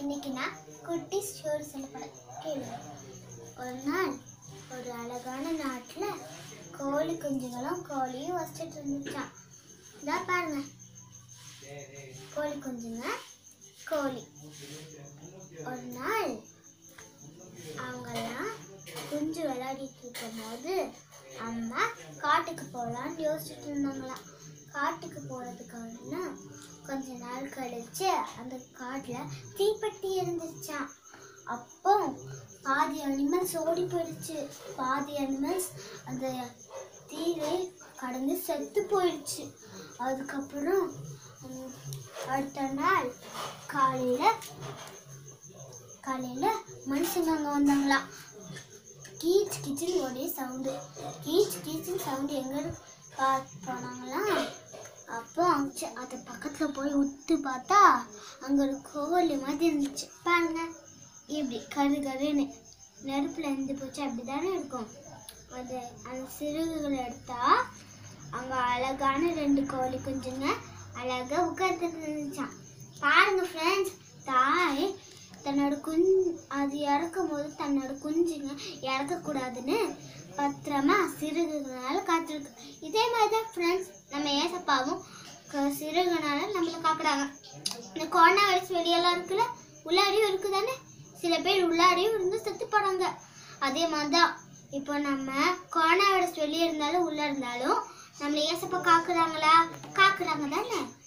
இன்னைக்கு நான் குட்டி ஸ்டோரி சொல்ல போறேன் கேளுங்க ஒரு நாள் ஒரு அழகான நாட்டுல கோழி குஞ்சுகளும் கோழியும் வசிச்சுட்டு இருந்துச்சான் இதா பாருங்க கோழி குஞ்சுங்க கோழி ஒரு நாள் அவங்கெல்லாம் குஞ்சு விளையாடிட்டு இருக்கும்போது அம்மா காட்டுக்கு போகலான்னு யோசிச்சுட்டு இருந்தாங்களாம் காட்டுக்கு போகிறதுக்கான கொஞ்ச நாள் கழிச்சு அந்த காட்டில் தீப்பெட்டி இருந்துச்சாம் அப்போ பாதி அனிமல்ஸ் ஓடி போயிடுச்சு பாதி அனிமல்ஸ் அந்த தீரை கடந்து செத்து போயிடுச்சு அதுக்கப்புறம் உம், அடுத்த நாள் காலையில் காலையில் மனுஷங்க அங்கே வந்தாங்களாம் கீச் கிச்சன் ஒரே சவுண்டு கீச் கீச்சின் சவுண்டு எங்கே பார்த்து போனாங்களாம் அப்போ அங்கே அது பக்கத்தில் போய் உத்து பார்த்தா அங்கே ஒரு கோழி மாதிரி இருந்துச்சு பாருங்க இப்படி கரு கருன்னு நெருப்பில் இருந்து போச்சு அப்படி தானே இருக்கும் அது அந்த சிறுகுகளை எடுத்தா அங்கே அழகான ரெண்டு கோழி குஞ்சுங்க அழகாக உட்கார்ந்து இருந்துச்சான் பாருங்க ஃப்ரெண்ட்ஸ் தாய் தன்னோட குஞ் அது இறக்கும் போது தன்னோட குஞ்சுங்க இறக்கக்கூடாதுன்னு பத்திரமா சிறுகுகளால காத்திருக்கு இதே மாதிரி தான் ஃப்ரெண்ட்ஸ் நம்ம ஏசப்பாவும் க- சிறுகுனால நம்மளை காக்குறாங்க இந்த கொரோனா வைரஸ் வெளியெல்லாம் இருக்குல்ல உள்ளாடியும் இருக்கு தானே சில பேர் உள்ளாடியும் இருந்து செத்து போறாங்க அதே மாதிரி தான் இப்போ நம்ம கொரோனா வைரஸ் வெளியே இருந்தாலும் உள்ள இருந்தாலும் நம்மளை ஏசப்பா காக்குறாங்களா காக்குறாங்க தானே